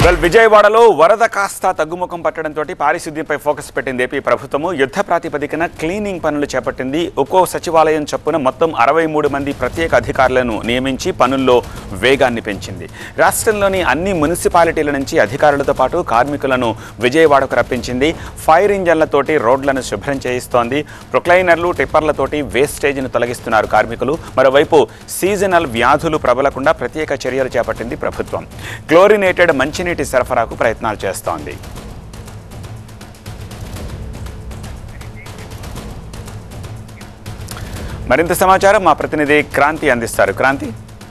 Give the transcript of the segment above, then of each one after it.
Well విజయవాడలో వరద కాస్త తగ్గుముఖం పట్టడంతో పారిశుద్ధ్యంపై ఫోకస్ పెట్టింది ఏపీ ప్రభుత్వము యుద్ధ ప్రాతిపదికన క్లీనింగ్ పనులు చేపట్టింది ఒక్కో సచివాలయం చొప్పున మొత్తం అరవై మూడు మంది ప్రత్యేక అధికారులను నియమించి పనుల్లో వేగాన్ని పెంచింది రాష్ట్రంలోని అన్ని మున్సిపాలిటీల నుంచి అధికారులతో పాటు కార్మికులను విజయవాడకు రప్పించింది ఫైర్ ఇంజన్లతోటి రోడ్లను శుభ్రం చేయిస్తోంది ప్రొక్లైనర్లు టిప్పర్లతోటి వేస్టేజ్ను తొలగిస్తున్నారు కార్మికులు మరోవైపు సీజనల్ వ్యాధులు ప్రబలకుండా ప్రత్యేక చర్యలు చేపట్టింది ప్రభుత్వం క్లోరినేటెడ్ మంచినీటి సరఫరాకు ప్రయత్నాలు చేస్తోంది మరింత సమాచారం మా ప్రతినిధి క్రాంతి అందిస్తారు క్రాంతి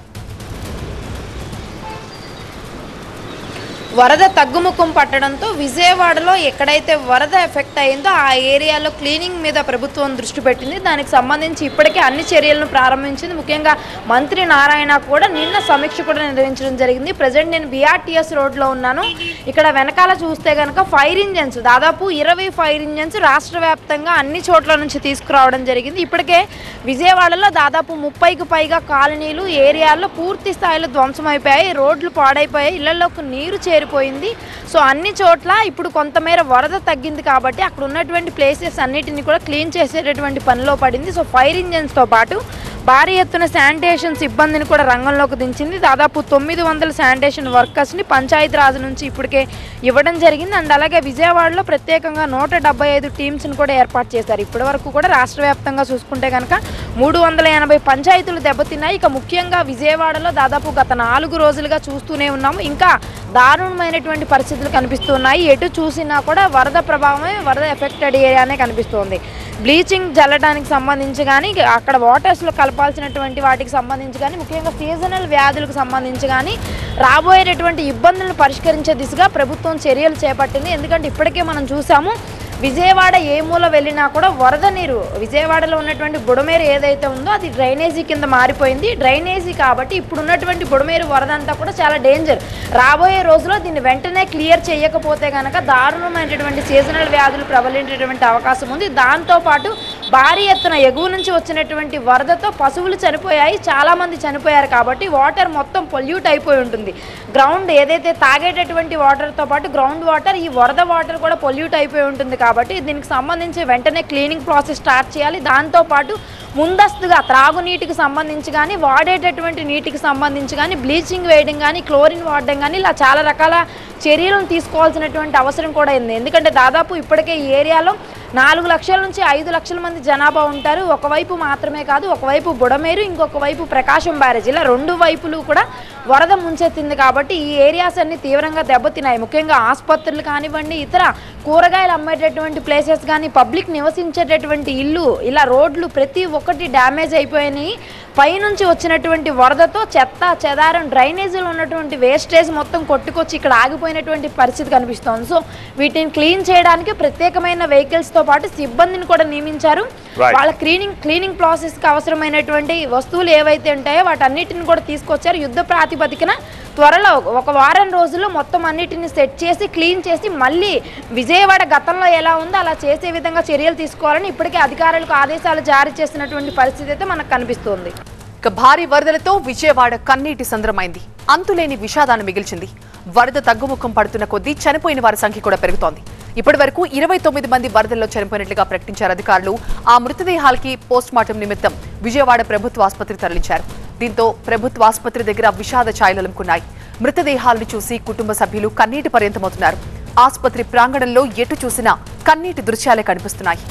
వరద తగ్గుముఖం పట్టడంతో విజయవాడలో ఎక్కడైతే వరద ఎఫెక్ట్ అయిందో ఆ ఏరియాలో క్లీనింగ్ మీద ప్రభుత్వం దృష్టి పెట్టింది దానికి సంబంధించి ఇప్పటికే అన్ని చర్యలను ప్రారంభించింది ముఖ్యంగా మంత్రి నారాయణ కూడా నిన్న సమీక్ష కూడా నిర్వహించడం జరిగింది ప్రజెంట్ నేను బీఆర్టీఎస్ రోడ్లో ఉన్నాను ఇక్కడ వెనకాల చూస్తే కనుక ఫైర్ ఇంజన్స్ దాదాపు ఇరవై ఫైర్ ఇంజన్స్ రాష్ట్ర వ్యాప్తంగా అన్ని చోట్ల నుంచి తీసుకురావడం జరిగింది ఇప్పటికే విజయవాడలో దాదాపు ముప్పైకి పైగా కాలనీలు ఏరియాల్లో పూర్తి స్థాయిలో ధ్వంసమైపోయాయి రోడ్లు పాడైపోయాయి ఇళ్లలోకి నీరు చేరిపోయింది సో అన్ని చోట్ల ఇప్పుడు కొంతమేర వరద తగ్గింది కాబట్టి అక్కడ ఉన్నటువంటి ప్లేసెస్ అన్నిటిని కూడా క్లీన్ చేసేటటువంటి పనిలో పడింది సో ఫైర్ ఇంజన్స్తో పాటు భారీ ఎత్తున శానిటేషన్ సిబ్బందిని కూడా రంగంలోకి దించింది దాదాపు తొమ్మిది వందల శానిటేషన్ వర్కర్స్ని పంచాయతీరాజ్ నుంచి ఇప్పటికే ఇవ్వడం జరిగింది అండ్ అలాగే విజయవాడలో ప్రత్యేకంగా నూట డెబ్బై ఐదు టీమ్స్ని కూడా ఏర్పాటు చేశారు ఇప్పటి వరకు కూడా రాష్ట్ర వ్యాప్తంగా చూసుకుంటే కనుక మూడు వందల ఎనభై పంచాయతీలు దెబ్బతిన్నాయి ఇక ముఖ్యంగా విజయవాడలో దాదాపు గత నాలుగు రోజులుగా చూస్తూనే ఉన్నాము ఇంకా దారుణమైనటువంటి పరిస్థితులు కనిపిస్తున్నాయి ఎటు చూసినా కూడా వరద ప్రభావమే వరద ఎఫెక్టెడ్ ఏరియానే కనిపిస్తుంది బ్లీచింగ్ జల్లడానికి సంబంధించి కానీ అక్కడ వాటర్స్లో కలపాల్సినటువంటి వాటికి సంబంధించి కానీ ముఖ్యంగా సీజనల్ వ్యాధులకు సంబంధించి కానీ రాబోయేటటువంటి ఇబ్బందులను పరిష్కరించే దిశగా ప్రభుత్వం చర్యలు చేపట్టింది ఎందుకంటే ఇప్పటికే మనం చూసాము విజయవాడ ఏ మూల వెళ్ళినా కూడా వరద నీరు విజయవాడలో ఉన్నటువంటి బుడమేరు ఏదైతే ఉందో అది డ్రైనేజీ కింద మారిపోయింది డ్రైనేజీ కాబట్టి ఇప్పుడు ఉన్నటువంటి బుడమేరు వరద అంతా కూడా చాలా డేంజర్ రాబోయే రోజుల్లో దీన్ని వెంటనే క్లియర్ చేయకపోతే కనుక దారుణమైనటువంటి సీజనల్ వ్యాధులు ప్రబలించేటువంటి అవకాశం ఉంది దాంతోపాటు భారీ ఎత్తున ఎగువ నుంచి వచ్చినటువంటి వరదతో పశువులు చనిపోయాయి చాలామంది చనిపోయారు కాబట్టి వాటర్ మొత్తం పొల్యూట్ అయిపోయి ఉంటుంది గ్రౌండ్ ఏదైతే తాగేటటువంటి వాటర్తో పాటు గ్రౌండ్ వాటర్ ఈ వరద వాటర్ కూడా పొల్యూట్ అయిపోయి ఉంటుంది కాబట్టి దీనికి సంబంధించి వెంటనే క్లీనింగ్ ప్రాసెస్ స్టార్ట్ చేయాలి దాంతోపాటు ముందస్తుగా త్రాగునీటికి సంబంధించి కానీ వాడేటటువంటి నీటికి సంబంధించి కానీ బ్లీచింగ్ వేయడం కానీ క్లోరిన్ వాడడం కానీ ఇలా చాలా రకాల చర్యలను తీసుకోవాల్సినటువంటి అవసరం కూడా ఉంది ఎందుకంటే దాదాపు ఇప్పటికే ఈ ఏరియాలో నాలుగు లక్షల నుంచి ఐదు లక్షల మంది జనాభా ఉంటారు ఒకవైపు మాత్రమే కాదు ఒకవైపు బుడమేరు ఇంకొక వైపు ప్రకాశం బ్యారేజ్ ఇలా రెండు వైపులు కూడా వరద ముంచెత్తింది కాబట్టి ఈ ఏరియాస్ అన్ని తీవ్రంగా దెబ్బతిన్నాయి ముఖ్యంగా ఆసుపత్రులు కానివ్వండి ఇతర కూరగాయలు అమ్మేటటువంటి ప్లేసెస్ కానీ పబ్లిక్ నివసించేటటువంటి ఇల్లు ఇలా రోడ్లు ప్రతి ఒక్కటి డ్యామేజ్ అయిపోయినాయి పైనుంచి వచ్చినటువంటి వరదతో చెత్త చెదారం డ్రైనేజీలో ఉన్నటువంటి వేస్టేజ్ మొత్తం కొట్టుకొచ్చి ఇక్కడ ఆగిపోయినటువంటి పరిస్థితి కనిపిస్తోంది సో వీటిని క్లీన్ చేయడానికి ప్రత్యేకమైన వెహికల్స్తో పాటు సిబ్బందిని కూడా నియమించారు Right. వాళ్ళ క్లీనింగ్ క్లీనింగ్ ప్రాసెస్కి అవసరమైనటువంటి వస్తువులు ఏవైతే ఉంటాయో వాటన్నిటిని కూడా తీసుకొచ్చారు యుద్ధ ప్రాతిపదికన త్వరలో ఒక వారం రోజుల్లో మొత్తం అన్నిటిని సెట్ చేసి క్లీన్ చేసి మళ్ళీ విజయవాడ గతంలో ఎలా ఉందో అలా చేసే విధంగా చర్యలు తీసుకోవాలని ఇప్పటికే అధికారులకు ఆదేశాలు జారీ చేసినటువంటి పరిస్థితి అయితే మనకు కనిపిస్తుంది ఇక భారీ వరదలతో విజయవాడ కన్నీటి సంద్రమైంది అంతులేని విషాదాన్ని మిగిల్చింది వరద తగ్గుముఖం పడుతున్న కొద్దీ చనిపోయిన వారి సంఖ్య కూడా పెరుగుతోంది ఇప్పటి వరకు ఇరవై తొమ్మిది మంది వరదల్లో చనిపోయినట్లుగా ప్రకటించారు అధికారులు ఆ మృతదేహాలకి పోస్ట్ మార్టం నిమిత్తం విజయవాడ ప్రభుత్వ ఆసుపత్రి తరలించారు దీంతో ప్రభుత్వ ఆసుపత్రి దగ్గర విషాద ఛాయలలుముకున్నాయి మృతదేహాలను చూసి కుటుంబ సభ్యులు కన్నీటి పర్యంతమవుతున్నారు ఆసుపత్రి ప్రాంగణంలో ఎటు చూసినా కన్నీటి దృశ్యాలే కనిపిస్తున్నాయి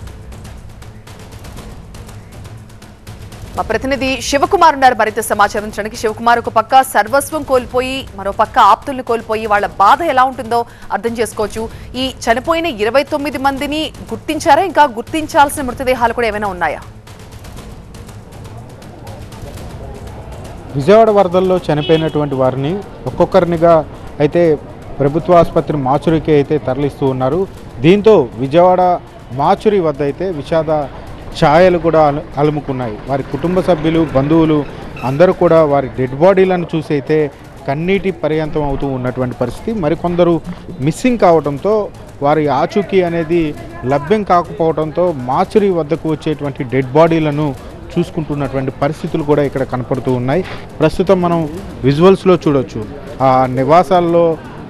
మా ప్రతినిధి శివకుమార్ ఉన్నారు మరింత సమాచారం ఇచ్చడానికి శివకుమార్ ఒక పక్క సర్వస్వం కోల్పోయి మరో పక్క ఆప్తుల్ని కోల్పోయి వాళ్ళ బాధ ఎలా ఉంటుందో అర్థం చేసుకోవచ్చు ఈ చనిపోయిన ఇరవై తొమ్మిది మందిని గుర్తించారా ఇంకా గుర్తించాల్సిన మృతదేహాలు కూడా ఏమైనా ఉన్నాయా విజయవాడ వరదల్లో చనిపోయినటువంటి వారిని ఒక్కొక్కరినిగా అయితే ప్రభుత్వ ఆసుపత్రి మాచురికి అయితే తరలిస్తూ ఉన్నారు దీంతో విజయవాడ మాచురి వద్ద అయితే విషాద ఛాయలు కూడా అలు అలుముకున్నాయి వారి కుటుంబ సభ్యులు బంధువులు అందరూ కూడా వారి డెడ్ బాడీలను చూసి అయితే కన్నీటి పర్యంతం అవుతూ ఉన్నటువంటి పరిస్థితి మరికొందరు మిస్సింగ్ కావడంతో వారి ఆచూకీ అనేది లభ్యం కాకపోవడంతో మాచురి వద్దకు వచ్చేటువంటి డెడ్ బాడీలను చూసుకుంటున్నటువంటి పరిస్థితులు కూడా ఇక్కడ కనపడుతూ ఉన్నాయి ప్రస్తుతం మనం విజువల్స్లో చూడొచ్చు ఆ నివాసాల్లో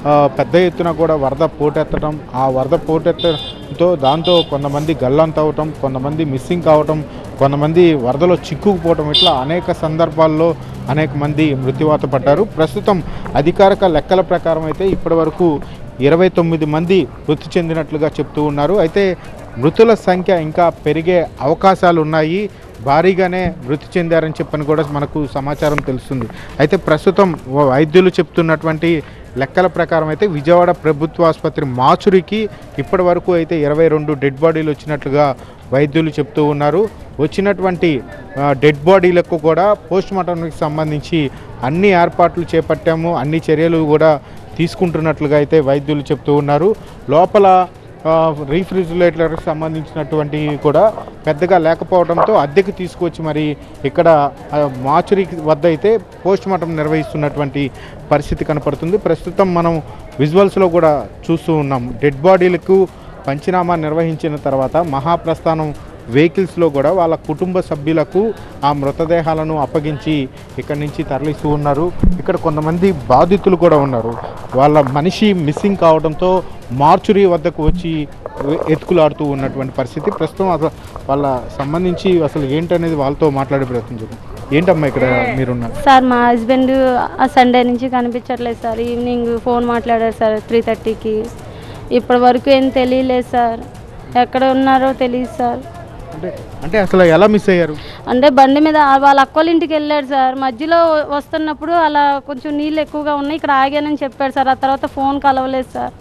ఆ, పెద్ద ఎత్తున కూడా వరద పోటెత్తడం ఆ వరద పోటెత్తడంతో దాంతో కొంతమంది గల్లంతవటం కొంతమంది మిస్సింగ్ కావటం కొంతమంది వరదలో చిక్కుకుపోవటం ఇట్లా అనేక సందర్భాల్లో అనేక మంది మృత్యువాత పడ్డారు ప్రస్తుతం అధికారిక లెక్కల ప్రకారం అయితే ఇప్పటి వరకు ఇరవై తొమ్మిది మంది మృతి చెందినట్లుగా చెప్తూ ఉన్నారు అయితే మృతుల సంఖ్య ఇంకా పెరిగే అవకాశాలు ఉన్నాయి భారీగానే మృతి చెందారని చెప్పని కూడా మనకు సమాచారం తెలుస్తుంది అయితే ప్రస్తుతం వ- వైద్యులు చెప్తున్నటువంటి లెక్కల ప్రకారం అయితే విజయవాడ ప్రభుత్వ ఆసుపత్రి మాచురికి ఇప్పటి వరకు అయితే ఇరవై రెండు డెడ్ బాడీలు వచ్చినట్లుగా వైద్యులు చెప్తూ ఉన్నారు వచ్చినటువంటి ఆ, డెడ్ బాడీలకు కూడా పోస్ట్ మార్టంకి సంబంధించి అన్ని ఏర్పాట్లు చేపట్టాము అన్ని చర్యలు కూడా తీసుకుంటున్నట్లుగా అయితే వైద్యులు చెప్తూ ఉన్నారు లోపల ఆ, రీఫ్రిజిరేటర్కి సంబంధించినటువంటి కూడా పెద్దగా లేకపోవడంతో అద్దెకు తీసుకొచ్చి మరి ఇక్కడ ఆ, మాచురి వద్ద అయితే పోస్ట్ మార్టం నిర్వహిస్తున్నటువంటి పరిస్థితి కనపడుతుంది ప్రస్తుతం మనం విజువల్స్లో కూడా చూస్తూ ఉన్నాం డెడ్ బాడీలకు పంచనామా నిర్వహించిన తర్వాత మహాప్రస్థానం వెహికల్స్లో కూడా వాళ్ళ కుటుంబ సభ్యులకు ఆ మృతదేహాలను అప్పగించి ఇక్కడి నుంచి తరలిస్తూ ఉన్నారు ఇక్కడ కొంతమంది బాధితులు కూడా ఉన్నారు వాళ్ళ మనిషి మిస్సింగ్ కావడంతో మార్చురీ వద్దకు వచ్చి ఎత్తుకులాడుతూ ఉన్నటువంటి పరిస్థితి ప్రస్తుతం అసలు వాళ్ళ సంబంధించి అసలు ఏంటనేది వాళ్ళతో మాట్లాడే ప్రయత్నం చేద్దాం ఏంటమ్మా ఇక్కడ మీరున్నారు సార్ మా హస్బెండ్ ఆ సండే నుంచి కనిపించట్లేదు సార్ ఈవినింగ్ ఫోన్ మాట్లాడారు సార్ త్రీ థర్టీకి ఇప్పటి వరకు ఏం తెలియలేదు సార్ ఎక్కడ ఉన్నారో తెలియదు సార్ అంటే అంటే అసలు ఎలా మిస్ అయ్యారు అంటే బండి మీద ఆ- వాళ్ళ అక్కోళ్ళ ఇంటికి వెళ్ళాడు సార్ మధ్యలో వస్తున్నప్పుడు అలా కొంచెం నీళ్ళు ఎక్కువగా ఉన్నాయి ఇక్కడ ఆగానని చెప్పాడు సార్ ఆ తర్వాత ఫోన్ కలవలేదు సార్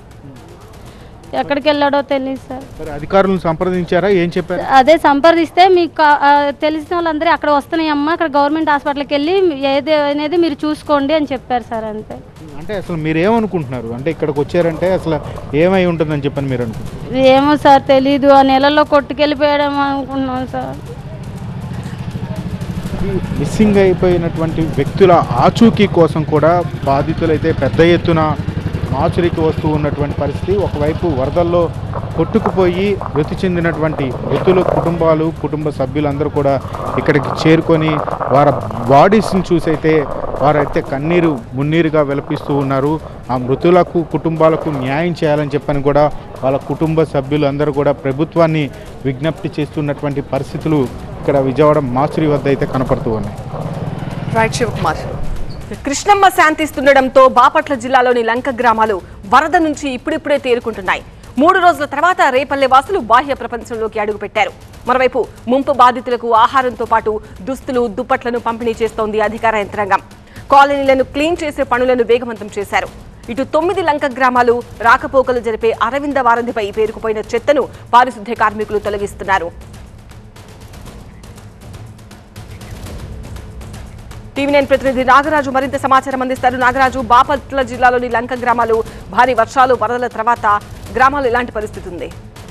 ఎక్కడికి వెళ్ళాడో తెలియదు సార్ సరే అధికారులను సంప్రదించారా ఏం చెప్పారు అదే సంప్రదిస్తే మీకు కా- ఆ, తెలిసిన వాళ్ళందరూ అక్కడ వస్తున్నాయి అమ్మ అక్కడ గవర్నమెంట్ హాస్పిటల్కి వెళ్ళి ఏది అనేది మీరు చూసుకోండి అని చెప్పారు సార్ అంతే అంటే అసలు మీరు ఏమనుకుంటున్నారు అంటే ఇక్కడికి వచ్చారంటే అసలు ఏమై ఉంటుందని చెప్పని మీరు అనుకుంటున్నారు ఏమో సార్ తెలీదు ఆ నెలల్లో కొట్టుకెళ్ళిపోయాడేమో అనుకున్నాం సార్ మిస్సింగ్ అయిపోయినటువంటి వ్యక్తుల ఆచూకీ కోసం కూడా బాధితులైతే పెద్ద ఎత్తున మాచురికి వస్తూ ఉన్నటువంటి పరిస్థితి ఒకవైపు వరదల్లో కొట్టుకుపోయి మృతి చెందినటువంటి మృతుల కుటుంబాలు కుటుంబ సభ్యులందరూ కూడా ఇక్కడికి చేరుకొని వారి బాడీస్ని చూసైతే వారైతే కన్నీరు మున్నీరుగా విలపిస్తూ ఉన్నారు ఆ మృతులకు కుటుంబాలకు న్యాయం చేయాలని చెప్పని కూడా వాళ్ళ కుటుంబ సభ్యులు అందరూ కూడా ప్రభుత్వాన్ని విజ్ఞప్తి చేస్తున్నటువంటి పరిస్థితులు ఇక్కడ విజయవాడ మాచురి వద్ద అయితే కనపడుతూ ఉన్నాయి రైట్ శివకుమార్ కృష్ణమ్మ శాంతిస్తుండడంతో బాపట్ల జిల్లాలోని లంక గ్రామాలు వరద నుంచి ఇప్పుడిప్పుడే తేరుకుంటున్నాయి మూడు రోజుల తర్వాత రేపల్లె వాసులు బాహ్య ప్రపంచంలోకి అడుగుపెట్టారు మరోవైపు ముంపు బాధితులకు ఆహారంతో పాటు దుస్తులు దుప్పట్లను పంపిణీ చేస్తోంది అధికార యంత్రాంగం కాలనీలను క్లీన్ చేసే పనులను వేగవంతం చేశారు ఇటు తొమ్మిది లంక గ్రామాలు రాకపోకలు జరిపే అరవింద వారంధిపై పేరుకుపోయిన చెత్తను పారిశుద్ధ్య కార్మికులు తొలగిస్తున్నారు టీవీ నైన్ ప్రతినిధి నాగరాజు మరింత సమాచారం అందిస్తారు నాగరాజు బాపట్ల జిల్లాలోని లంక గ్రామాలు భారీ వర్షాలు వరదల తర్వాత గ్రామాలు ఎలాంటి పరిస్థితి ఉంది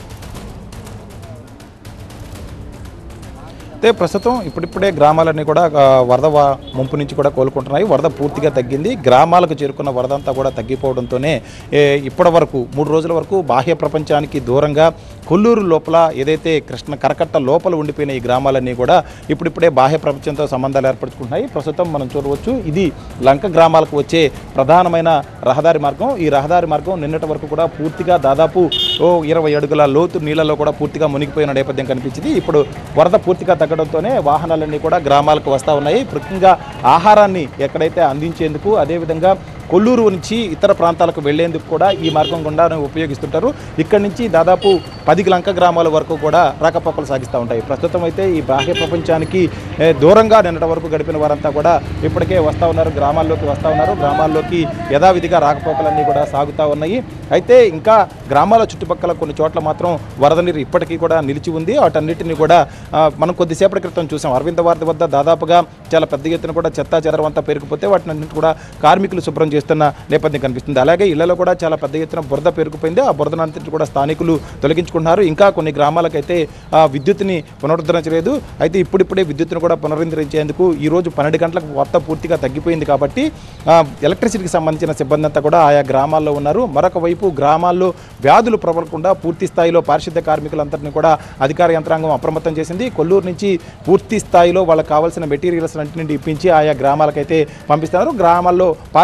అయితే ప్రస్తుతం ఇప్పుడిప్పుడే గ్రామాలన్నీ కూడా ఆ, వరద వా- ముంపు నుంచి కూడా కోలుకుంటున్నాయి వరద పూర్తిగా తగ్గింది గ్రామాలకు చేరుకున్న వరద అంతా కూడా తగ్గిపోవడంతోనే ఏ, ఇప్పటి వరకు మూడు రోజుల వరకు బాహ్య ప్రపంచానికి దూరంగా కొల్లూరు లోపల ఏదైతే కృష్ణ కరకట్ట లోపల ఉండిపోయిన ఈ గ్రామాలన్నీ కూడా ఇప్పుడిప్పుడే బాహ్య ప్రపంచంతో సంబంధాలు ఏర్పరచుకుంటున్నాయి ప్రస్తుతం మనం చూడవచ్చు ఇది లంక గ్రామాలకు వచ్చే ప్రధానమైన రహదారి మార్గం ఈ రహదారి మార్గం నిన్నటి వరకు కూడా పూర్తిగా దాదాపు ఓ ఇరవై అడుగుల లోతు నీళ్ళలో కూడా పూర్తిగా మునిగిపోయిన నేపథ్యం కనిపించింది ఇప్పుడు వరద పూర్తిగా తగ్గడంతోనే వాహనాలన్నీ కూడా గ్రామాలకు వస్తూ ఉన్నాయి ముఖ్యంగా ఆహారాన్ని ఎక్కడైతే అందించేందుకు అదేవిధంగా కొల్లూరు నుంచి ఇతర ప్రాంతాలకు వెళ్లేందుకు కూడా ఈ మార్గం గుండా ఉపయోగిస్తుంటారు ఇక్కడి నుంచి దాదాపు పది లంక గ్రామాల వరకు కూడా రాకపోకలు సాగిస్తూ ఉంటాయి ప్రస్తుతం అయితే ఈ బాహ్య ప్రపంచానికి ఏ, దూరంగా నిన్నటి వరకు గడిపిన వారంతా కూడా ఇప్పటికే వస్తూ ఉన్నారు గ్రామాల్లోకి వస్తూ ఉన్నారు గ్రామాల్లోకి యథావిధిగా రాకపోకలన్నీ కూడా సాగుతూ ఉన్నాయి అయితే ఇంకా గ్రామాల చుట్టుపక్కల కొన్ని చోట్ల మాత్రం వరద నీరు ఇప్పటికీ కూడా నిలిచి ఉంది వాటన్నిటిని కూడా ఆ, మనం కొద్దిసేపటి క్రితం చూసాం అరవింద వారధి వద్ద దాదాపుగా చాలా పెద్ద ఎత్తున కూడా చెత్త చెదరం అంతా పెరిగిపోతే వాటిని అన్నింటి కూడా కార్మికులు శుభ్రం చేస్తున్న నేపథ్యం కనిపిస్తుంది అలాగే ఇళ్లలో కూడా చాలా పెద్ద ఎత్తున బురద పెరిగిపోయింది ఆ బురదనంతటి కూడా స్థానికులు తొలగించుకుంటున్నారు ఇంకా కొన్ని గ్రామాలకైతే ఆ విద్యుత్తుని పునరుద్ధరించలేదు అయితే ఇప్పుడిప్పుడే విద్యుత్తును కూడా పునరుద్ధరించేందుకు ఈ రోజు పన్నెండు గంటలకు కొత్త పూర్తిగా తగ్గిపోయింది కాబట్టి ఆ, ఎలక్ట్రిసిటీకి సంబంధించిన సిబ్బంది అంతా కూడా ఆయా గ్రామాల్లో ఉన్నారు మరొక వైపు గ్రామాల్లో వ్యాధులు ప్రబలకుండా పూర్తి స్థాయిలో పారిశుద్ధ్య కార్మికులందరినీ కూడా అధికార యంత్రాంగం అప్రమత్తం చేసింది కొల్లూరు నుంచి పూర్తి స్థాయిలో వాళ్ళకి కావాల్సిన మెటీరియల్స్ అన్నింటినీ ఇప్పించి ఆయా గ్రామాలకైతే పంపిస్తున్నారు గ్రామాల్లో పారిశుద్ధ్య కార్యక్రమం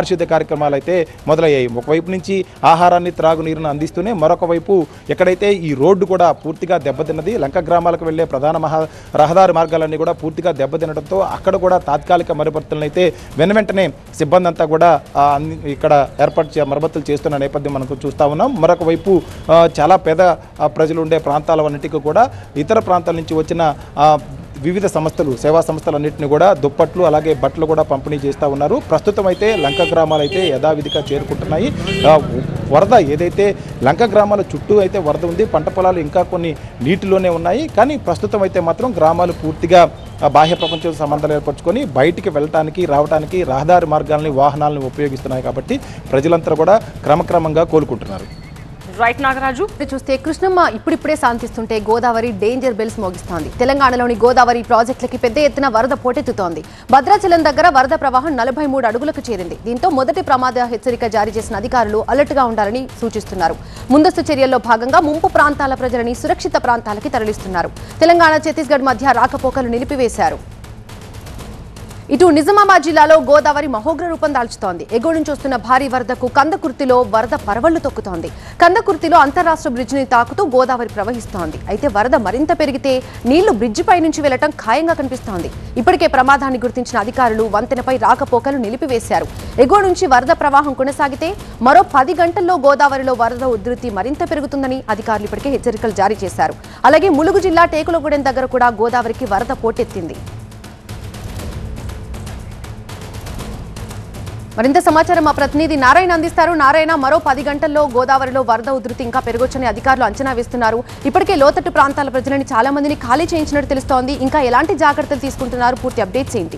కార్యక్రమాలు అయితే మొదలయ్యాయి ఒకవైపు నుంచి ఆహారాన్ని త్రాగునీరును అందిస్తూనే మరొక వైపు ఎక్కడైతే ఈ రోడ్డు కూడా పూర్తిగా దెబ్బతిన్నది లంక గ్రామాలకు వెళ్లే ప్రధాన మహా రహదారి మార్గాలన్నీ కూడా పూర్తిగా దెబ్బతినడంతో అక్కడ కూడా తాత్కాలిక మరమ్మతులను అయితే వెన వెంటనే సిబ్బంది అంతా కూడా ఆ, అన్ని- ఇక్కడ ఏర్పాటు చే మరమ్మతులు చేస్తున్న నేపథ్యం మనకు చూస్తా ఉన్నాం మరొక వైపు ఆ, చాలా పేద ఆ, ప్రజలు ఉండే ప్రాంతాలన్నిటికీ కూడా ఇతర ప్రాంతాల నుంచి వచ్చిన ఆ, వివిధ సంస్థలు సేవా సంస్థలన్నింటినీ కూడా దుప్పట్లు అలాగే బట్టలు కూడా పంపిణీ చేస్తూ ఉన్నారు ప్రస్తుతం అయితే లంక గ్రామాలు అయితే యథావిధిగా చేరుకుంటున్నాయి ఆ, వరద ఏదైతే లంక గ్రామాల చుట్టూ అయితే వరద ఉంది పంట పొలాలు ఇంకా కొన్ని నీటిలోనే ఉన్నాయి కానీ ప్రస్తుతం అయితే మాత్రం గ్రామాలు పూర్తిగా ఆ, బాహ్య ప్రపంచంతో సంబంధాలు ఏర్పరచుకొని బయటికి వెళ్ళటానికి రావడానికి రహదారి మార్గాలని వాహనాలను ఉపయోగిస్తున్నాయి కాబట్టి ప్రజలంతా కూడా క్రమక్రమంగా కోలుకుంటున్నారు రైట్ నాగరాజు ఇప్పుడు చూస్తే కృష్ణమ్మ ఇప్పుడిప్పుడే శాంతిస్తుంటే గోదావరి డేంజర్ బెల్స్ మోగిస్తోంది తెలంగాణలోని గోదావరి ప్రాజెక్టులకి పెద్ద ఎత్తున వరద పోటెత్తుతోంది భద్రాచలం దగ్గర వరద ప్రవాహం నలభై మూడు అడుగులకు చేరింది దీంతో మొదటి ప్రమాద హెచ్చరిక జారీ చేసిన అధికారులు అలర్ట్ గా ఉండాలని సూచిస్తున్నారు ముందస్తు చర్యల్లో భాగంగా ముంపు ప్రాంతాల ప్రజలని సురక్షిత ప్రాంతాలకి తరలిస్తున్నారు తెలంగాణ ఛత్తీస్గఢ్ మధ్య రాకపోకలు నిలిపివేశారు ఇటు నిజామాబాద్ జిల్లాలో గోదావరి మహోగ్ర రూపం దాల్చుతోంది ఎగువ నుంచి వస్తున్న భారీ వరదకు కందకుర్తిలో వరద పరవళ్లు తొక్కుతోంది కందకుర్తిలో అంతరాష్ట్ర బ్రిడ్జిని తాకుతూ గోదావరి ప్రవహిస్తోంది అయితే వరద మరింత పెరిగితే నీళ్లు బ్రిడ్జిపై నుంచి వెళ్లటం ఖాయంగా కనిపిస్తోంది ఇప్పటికే ప్రమాదాన్ని గుర్తించిన అధికారులు వంతెనపై రాకపోకలు నిలిపివేశారు ఎగువ నుంచి వరద ప్రవాహం కొనసాగితే మరో పది గంటల్లో గోదావరిలో వరద ఉధృతి మరింత పెరుగుతుందని అధికారులు ఇప్పటికే హెచ్చరికలు జారీ చేశారు అలాగే ములుగు జిల్లా టేకులగూడెం దగ్గర కూడా గోదావరికి వరద పోటెత్తింది మరింత సమాచారం మా ప్రతినిధి నారాయణ అందిస్తారు నారాయణ మరో పది గంటల్లో గోదావరిలో వరద ఉధృతి ఇంకా పెరగొచ్చని అధికారులు అంచనా వేస్తున్నారు ఇప్పటికే లోతట్టు ప్రాంతాల ప్రజలని చాలా మందిని ఖాళీ చేయించినట్టు తెలుస్తోంది ఇంకా ఎలాంటి జాగ్రత్తలు తీసుకుంటున్నారు పూర్తి అప్డేట్స్ ఏంటి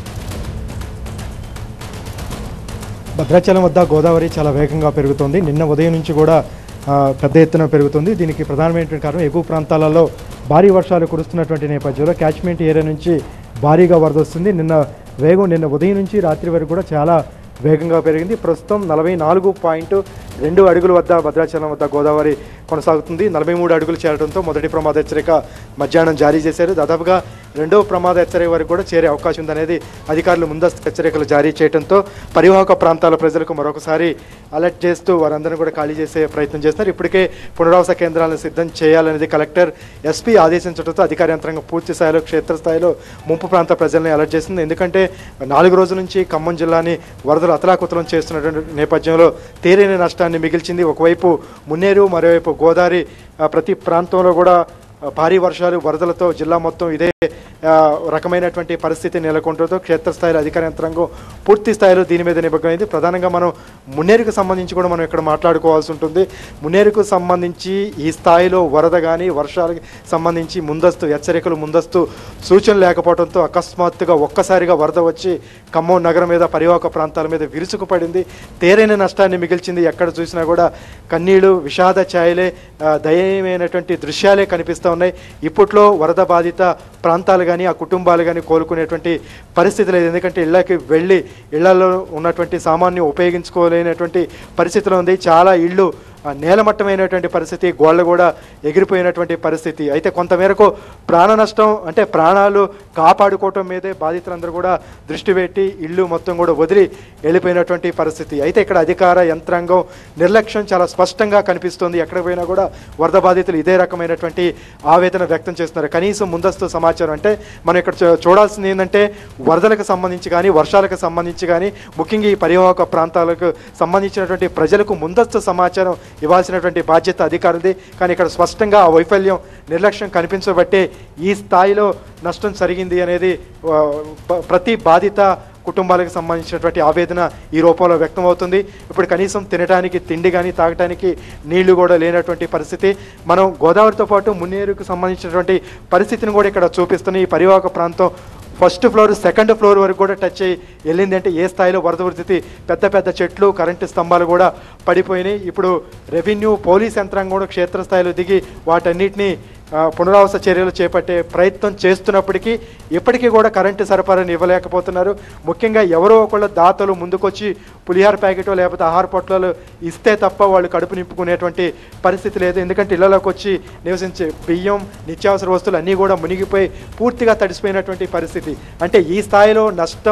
భద్రాచలం వద్ద గోదావరి చాలా వేగంగా పెరుగుతోంది నిన్న ఉదయం నుంచి కూడా ఆ, పెద్ద ఎత్తున పెరుగుతుంది దీనికి ప్రధానమైనటువంటి కారణం ఎగువ ప్రాంతాలలో భారీ వర్షాలు కురుస్తున్నటువంటి నేపథ్యంలో క్యాచ్మెంట్ ఏరియా నుంచి భారీగా వరద వస్తుంది నిన్న వేగం నిన్న ఉదయం నుంచి రాత్రి వరకు కూడా చాలా వేగంగా పెరిగింది ప్రస్తుతం నలభై నాలుగు పాయింట్ రెండు అడుగుల వద్ద భద్రాచలం వద్ద గోదావరి కొనసాగుతుంది నలభై మూడు అడుగులు చేరడంతో మొదటి ప్రమాద హెచ్చరిక మధ్యాహ్నం జారీ చేశారు దాదాపుగా రెండవ ప్రమాద హెచ్చరిక వరకు కూడా చేరే అవకాశం ఉందనేది అధికారులు ముందస్తు హెచ్చరికలు జారీ చేయడంతో పరివాహక ప్రాంతాల ప్రజలకు మరొకసారి అలర్ట్ చేస్తూ వారందరినీ కూడా ఖాళీ చేసే ప్రయత్నం చేస్తున్నారు ఇప్పటికే పునరావాస కేంద్రాలను సిద్ధం చేయాలనేది కలెక్టర్ ఎస్పీ ఆదేశించడంతో అధికార యంత్రాంగం పూర్తి స్థాయిలో క్షేత్రస్థాయిలో ముంపు ప్రాంత ప్రజల్ని అలర్ట్ చేసింది ఎందుకంటే నాలుగు రోజుల నుంచి ఖమ్మం జిల్లాని వరదలు అతలాకుతలం చేస్తున్నటువంటి నేపథ్యంలో తీరని నష్టాన్ని మిగిల్చింది ఒకవైపు మున్నేరు మరోవైపు గోదావరి ఆ, ప్రతి ప్రాంతంలో కూడా ఆ, భారీ వర్షాలు వరదలతో జిల్లా మొత్తం ఇదే ఆ, రకమైనటువంటి పరిస్థితి నెలకొంటూ క్షేత్రస్థాయిలో అధికార యంత్రాంగం పూర్తి స్థాయిలో దీని మీద నిమగ్నమైంది ప్రధానంగా మనం మున్నేరుకు సంబంధించి కూడా మనం ఇక్కడ మాట్లాడుకోవాల్సి ఉంటుంది మున్నేరుకు సంబంధించి ఈ స్థాయిలో వరద కానీ వర్షాలకు సంబంధించి ముందస్తు హెచ్చరికలు ముందస్తు సూచనలు లేకపోవడంతో అకస్మాత్తుగా ఒక్కసారిగా వరద వచ్చి ఖమ్మం నగరం మీద పరివాహక ప్రాంతాల మీద విరుచుకుపడింది తేరైన నష్టాన్ని మిగిల్చింది ఎక్కడ చూసినా కూడా కన్నీళ్లు విషాద ఛాయలే ఆ, దయనీయమైనటువంటి దృశ్యాలే కనిపిస్తూ ఉన్నాయి ఇప్పట్లో వరద బాధిత ప్రాంతాలు కానీ ఆ కుటుంబాలు కానీ కోలుకునేటువంటి పరిస్థితి లేదు ఎందుకంటే ఇళ్ళకి వెళ్ళి ఇళ్లలో ఉన్నటువంటి సామాన్యం ఉపయోగించుకోలేనటువంటి పరిస్థితిలో ఉంది చాలా ఇళ్ళు ఆ, నేలమట్టమైనటువంటి పరిస్థితి గోళ్ళ కూడా ఎగిరిపోయినటువంటి పరిస్థితి అయితే కొంతమేరకు ప్రాణ నష్టం అంటే ప్రాణాలు కాపాడుకోవటం మీదే బాధితులందరూ కూడా దృష్టి పెట్టి ఇల్లు మొత్తం కూడా వదిలి వెళ్ళిపోయినటువంటి పరిస్థితి అయితే ఇక్కడ అధికార యంత్రాంగం నిర్లక్ష్యం చాలా స్పష్టంగా కనిపిస్తుంది ఎక్కడ పోయినా కూడా వరద బాధితులు ఇదే రకమైనటువంటి ఆవేదన వ్యక్తం చేస్తున్నారు కనీసం ముందస్తు సమాచారం అంటే మనం ఇక్కడ చూ- చూడాల్సింది ఏంటంటే వరదలకు సంబంధించి కానీ వర్షాలకు సంబంధించి కానీ ముఖ్యంగా ఈ పరివాహక ప్రాంతాలకు సంబంధించినటువంటి ప్రజలకు ముందస్తు సమాచారం ఇవ్వాల్సినటువంటి బాధ్యత అధికారులది కానీ ఇక్కడ స్పష్టంగా ఆ వైఫల్యం నిర్లక్ష్యం కనిపించబట్టే ఈ స్థాయిలో నష్టం జరిగింది అనేది ఆ, ప- ప్రతి బాధిత కుటుంబాలకు సంబంధించినటువంటి ఆవేదన ఈ రూపంలో వ్యక్తమవుతుంది ఇప్పుడు కనీసం తినడానికి తిండి కానీ తాగడానికి నీళ్లు కూడా లేనటువంటి పరిస్థితి మనం గోదావరితో పాటు మున్నేరుకు సంబంధించినటువంటి పరిస్థితిని కూడా ఇక్కడ చూపిస్తున్న ఈ పరివాహక ప్రాంతం ఫస్ట్ ఫ్లోర్ సెకండ్ ఫ్లోర్ వరకు కూడా టచ్ అయ్యి వెళ్ళింది అంటే ఏ స్థాయిలో వరద ఉధృతి పెద్ద పెద్ద చెట్లు కరెంటు స్తంభాలు కూడా పడిపోయినాయి ఇప్పుడు రెవెన్యూ పోలీస్ యంత్రాంగం కూడా క్షేత్రస్థాయిలో దిగి వాటన్నిటిని ఆ, పునరావాస చర్యలు చేపట్టే ప్రయత్నం చేస్తున్నప్పటికీ ఇప్పటికీ కూడా కరెంటు సరఫరాని ఇవ్వలేకపోతున్నారు ముఖ్యంగా ఎవరో ఒకళ్ళ దాతలు ముందుకొచ్చి పులిహార ప్యాకెటో లేకపోతే ఆహార పొట్లాలు ఇస్తే తప్ప వాళ్ళు కడుపు నింపుకునేటువంటి పరిస్థితి లేదు ఎందుకంటే ఇళ్లలోకి వచ్చి నివసించే బియ్యం నిత్యావసర వస్తువులు అన్నీ కూడా మునిగిపోయి పూర్తిగా తడిసిపోయినటువంటి పరిస్థితి అంటే ఈ స్థాయిలో నష్టం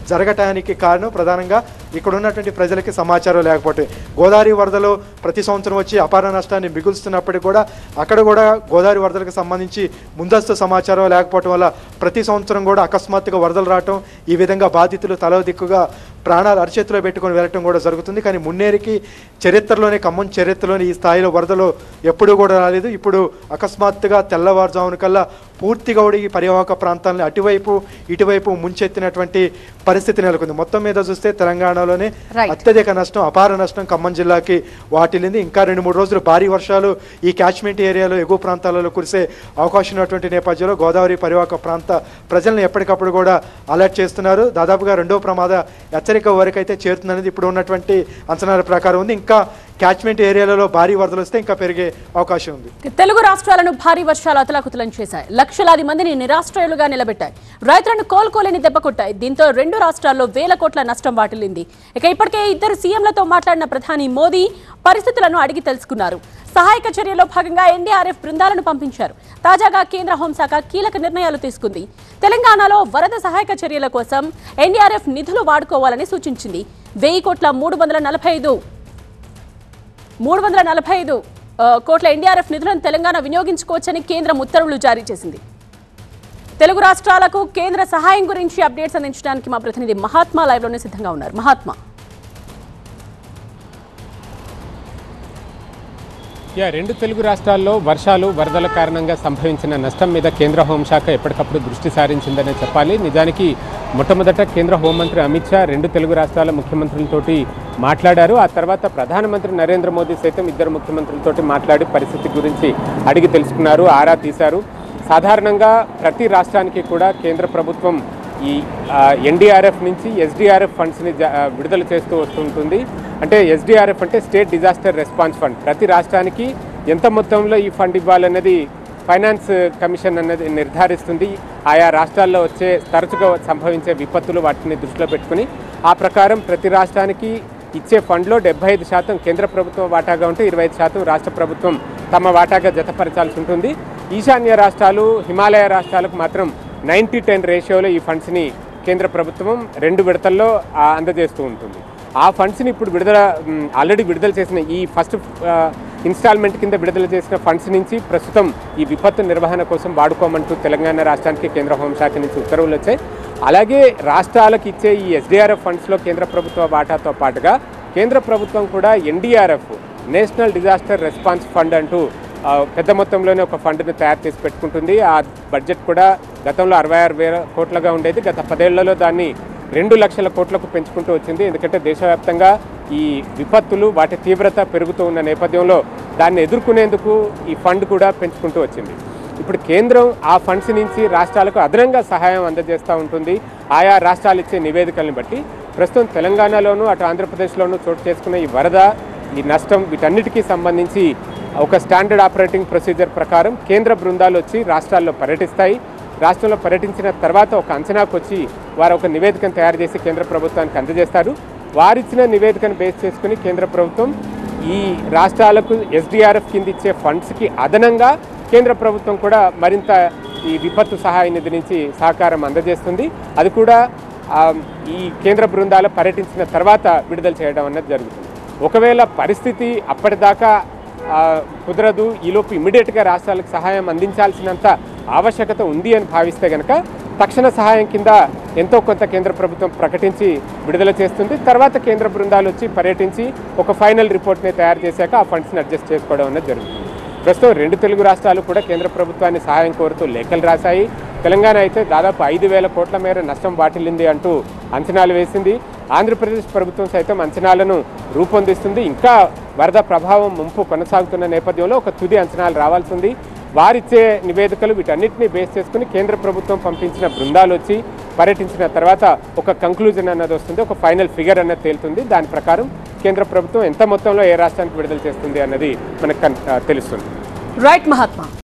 జరగటానికి కారణం ప్రధానంగా ఇక్కడ ఉన్నటువంటి ప్రజలకి సమాచారం లేకపోతే గోదావరి వరదలో ప్రతి సంవత్సరం వచ్చి అపార నష్టాన్ని మిగులుస్తున్నప్పటికీ కూడా అక్కడ కూడా గోదావరి వరదలకు సంబంధించి ముందస్తు సమాచారం లేకపోవటం వల్ల ప్రతి సంవత్సరం కూడా అకస్మాత్తుగా వరదలు రావటం ఈ విధంగా బాధితులు తల దిక్కుగా ప్రాణాలు అరచేతిలో పెట్టుకొని వెళ్ళటం కూడా జరుగుతుంది కానీ మున్నేరికి చరిత్రలోనే ఖమ్మం చరిత్రలోని ఈ స్థాయిలో వరదలు ఎప్పుడూ కూడా రాలేదు ఇప్పుడు అకస్మాత్తుగా తెల్లవారుజామున కల్లా పూర్తిగా కూడా ఈ పరివాహక ప్రాంతాలను అటువైపు ఇటువైపు ముంచెత్తినటువంటి పరిస్థితి నెలకొంది మొత్తం మీద చూస్తే తెలంగాణలోనే Right. అత్యధిక నష్టం అపార నష్టం ఖమ్మం జిల్లాకి వాటిల్లింది ఇంకా రెండు మూడు రోజులు భారీ వర్షాలు ఈ క్యాచ్మెంట్ ఏరియాలో ఎగువ ప్రాంతాలలో కురిసే అవకాశం ఉన్నటువంటి నేపథ్యంలో గోదావరి పరివాహక ప్రాంత ప్రజలను ఎప్పటికప్పుడు కూడా అలర్ట్ చేస్తున్నారు దాదాపుగా రెండో ప్రమాద హెచ్చరిక వరకు అయితే చేరుతుందనేది ఇప్పుడు ఉన్నటువంటి అంచనాల ప్రకారం ఉంది ఇంకా క్యాచ్మెంట్ ఏరియాలలో భారీ వరదలు వస్తే ఇంకా పెరిగే అవకాశం ఉంది తెలుగు రాష్ట్రాలను భారీ వర్షాలు అతలాకుతలం చేశాయి లక్షలాది మందిని నిరాశ్రయులుగా నిలబెట్టాయి రైతులను కోలుకోలేని దెబ్బ కొట్టాయి దీంతో రెండు రాష్ట్రాల్లో వేల కోట్ల నష్టం వాటిల్లింది ఇక ఇప్పటికే ఇద్దరు సీఎంలతో మాట్లాడిన ప్రధాని మోదీ పరిస్థితులను అడిగి తెలుసుకున్నారు సహాయక చర్యలో భాగంగా ఎన్డీఆర్ఎఫ్ బృందాలను పంపించారు తాజాగా కేంద్ర హోంశాఖ కీలక నిర్ణయాలు తీసుకుంది తెలంగాణలో వరద సహాయక చర్యల కోసం ఎన్డీఆర్ఎఫ్ నిధులు వాడుకోవాలని సూచించింది వెయ్యి కోట్ల మూడు వందల నలభై ఐదు మూడు వందల నలభై ఐదు ఆ, కోట్ల ఎన్డీఆర్ఎఫ్ నిధులను తెలంగాణ వినియోగించుకోవచ్చని కేంద్రం ఉత్తర్వులు జారీ చేసింది తెలుగు రాష్ట్రాలకు కేంద్ర సహాయం గురించి అప్డేట్స్ అందించడానికి మా ప్రతినిధి మహాత్మా లైవ్లోనే సిద్ధంగా ఉన్నారు మహాత్మా యా రెండు తెలుగు రాష్ట్రాల్లో వర్షాలు వరదల కారణంగా సంభవించిన నష్టం మీద కేంద్ర హోంశాఖ ఎప్పటికప్పుడు దృష్టి సారించిందనే చెప్పాలి నిజానికి మొట్టమొదట కేంద్ర హోంమంత్రి అమిత్ షా రెండు తెలుగు రాష్ట్రాల ముఖ్యమంత్రులతోటి మాట్లాడారు ఆ తర్వాత ప్రధానమంత్రి నరేంద్ర మోదీ సైతం ఇద్దరు ముఖ్యమంత్రులతోటి మాట్లాడి పరిస్థితి గురించి అడిగి తెలుసుకున్నారు ఆరా తీశారు సాధారణంగా ప్రతి రాష్ట్రానికి కూడా కేంద్ర ప్రభుత్వం ఈ ఎన్డీఆర్ఎఫ్ నుంచి ఎస్డిఆర్ఎఫ్ ఫండ్స్ని జ- ఆ, విడుదల చేస్తూ వస్తుంటుంది అంటే ఎస్డిఆర్ఎఫ్ అంటే స్టేట్ డిజాస్టర్ రెస్పాన్స్ ఫండ్ ప్రతి రాష్ట్రానికి ఎంత మొత్తంలో ఈ ఫండ్ ఇవ్వాలన్నది ఫైనాన్స్ కమిషన్ అన్నది నిర్ధారిస్తుంది ఆయా రాష్ట్రాల్లో వచ్చే తరచుగా సంభవించే విపత్తులు వాటిని దృష్టిలో పెట్టుకుని ఆ ప్రకారం ప్రతి రాష్ట్రానికి ఇచ్చే ఫండ్లో డెబ్బై ఐదు శాతం కేంద్ర ప్రభుత్వం వాటాగా ఉంటే ఇరవై ఐదు శాతం రాష్ట్ర ప్రభుత్వం తమ వాటాగా జతపరచాల్సి ఉంటుంది ఈశాన్య రాష్ట్రాలు హిమాలయ రాష్ట్రాలకు మాత్రం నైంటీ టెన్ రేషియోలో ఈ ఫండ్స్ని కేంద్ర ప్రభుత్వం రెండు విడతల్లో ఆ, అందజేస్తూ ఉంటుంది ఆ ఫండ్స్ని ఇప్పుడు విడుదల మ్, ఆల్రెడీ విడుదల చేసిన ఈ ఫస్ట్ ఆ, ఇన్స్టాల్మెంట్ కింద విడుదల చేసిన ఫండ్స్ నుంచి ప్రస్తుతం ఈ విపత్తు నిర్వహణ కోసం వాడుకోమంటూ తెలంగాణ రాష్ట్రానికి కేంద్ర హోంశాఖ నుంచి ఉత్తర్వులు వచ్చాయి అలాగే రాష్ట్రాలకు ఇచ్చే ఈ ఎస్డిఆర్ఎఫ్ ఫండ్స్లో కేంద్ర ప్రభుత్వ వాటాతో పాటుగా కేంద్ర ప్రభుత్వం కూడా NDRF national disaster response fund అంటూ ఆ, పెద్ద మొత్తంలోనే ఒక ఫండ్ను తయారు చేసి పెట్టుకుంటుంది ఆ బడ్జెట్ కూడా గతంలో అరవై ఆరు వేల కోట్లుగా ఉండేది గత పదేళ్లలో దాన్ని రెండు లక్షల కోట్లకు పెంచుకుంటూ వచ్చింది ఎందుకంటే దేశవ్యాప్తంగా ఈ విపత్తులు వాటి తీవ్రత పెరుగుతూ ఉన్న నేపథ్యంలో దాన్ని ఎదుర్కొనేందుకు ఈ ఫండ్ కూడా పెంచుకుంటూ వచ్చింది ఇప్పుడు కేంద్రం ఆ ఫండ్స్ నుంచి రాష్ట్రాలకు అదనంగా సహాయం అందజేస్తూ ఉంటుంది ఆయా రాష్ట్రాలు ఇచ్చే నివేదికలను బట్టి ప్రస్తుతం తెలంగాణలోనూ అటు ఆంధ్రప్రదేశ్లోనూ చోటు చేసుకున్న ఈ వరద ఈ నష్టం వీటన్నిటికీ సంబంధించి ఒక స్టాండర్డ్ ఆపరేటింగ్ ప్రొసీజర్ ప్రకారం కేంద్ర బృందాలు వచ్చి రాష్ట్రాల్లో పర్యటిస్తాయి రాష్ట్రంలో పర్యటించిన తర్వాత ఒక అంచనాకు వచ్చి వారు ఒక నివేదికను తయారు చేసి కేంద్ర ప్రభుత్వానికి అందజేస్తారు వారిచ్చిన నివేదికను బేస్ చేసుకుని కేంద్ర ప్రభుత్వం ఈ రాష్ట్రాలకు ఎస్డిఆర్ఎఫ్ కింద ఇచ్చే ఫండ్స్కి అదనంగా కేంద్ర ప్రభుత్వం కూడా మరింత ఈ విపత్తు సహాయ నిధి నుంచి సహకారం అందజేస్తుంది అది కూడా ఆ, ఈ కేంద్ర బృందాలు పర్యటించిన తర్వాత విడుదల చేయడం అన్నది జరుగుతుంది ఒకవేళ పరిస్థితి అప్పటిదాకా ఆ, కుదరదు ఈలోపు ఇమీడియట్గా రాష్ట్రాలకు సహాయం అందించాల్సినంత ఆవశ్యకత ఉంది అని భావిస్తే కనుక తక్షణ సహాయం కింద ఎంతో కొంత కేంద్ర ప్రభుత్వం ప్రకటించి విడుదల చేస్తుంది తర్వాత కేంద్ర బృందాలు వచ్చి పర్యటించి ఒక ఫైనల్ రిపోర్ట్ని తయారు చేశాక ఆ ఫండ్స్ని అడ్జస్ట్ చేసుకోవడం అనేది జరుగుతుంది ప్రస్తుతం రెండు తెలుగు రాష్ట్రాలు కూడా కేంద్ర ప్రభుత్వాన్ని సహాయం కోరుతూ లేఖలు రాశాయి తెలంగాణ అయితే దాదాపు ఐదు వేల కోట్ల మేర నష్టం వాటిల్లింది అంటూ అంచనాలు వేసింది ఆంధ్రప్రదేశ్ ప్రభుత్వం సైతం అంచనాలను రూపొందిస్తుంది ఇంకా వరద ప్రభావం ముంపు కొనసాగుతున్న నేపథ్యంలో ఒక తుది అంచనాలు రావాల్సి ఉంది వారిచ్చే నివేదికలు వీటన్నిటిని బేస్ చేసుకుని కేంద్ర ప్రభుత్వం పంపించిన బృందాలు వచ్చి పర్యటించిన తర్వాత ఒక కంక్లూజన్ అన్నది వస్తుంది ఒక ఫైనల్ ఫిగర్ అన్నది తేలుతుంది దాని ప్రకారం కేంద్ర ప్రభుత్వం ఎంత మొత్తంలో ఏ రాష్ట్రానికి విడుదల చేస్తుంది అన్నది మనకు కన్- ఆ, తెలుస్తుంది రైట్ మహాత్మా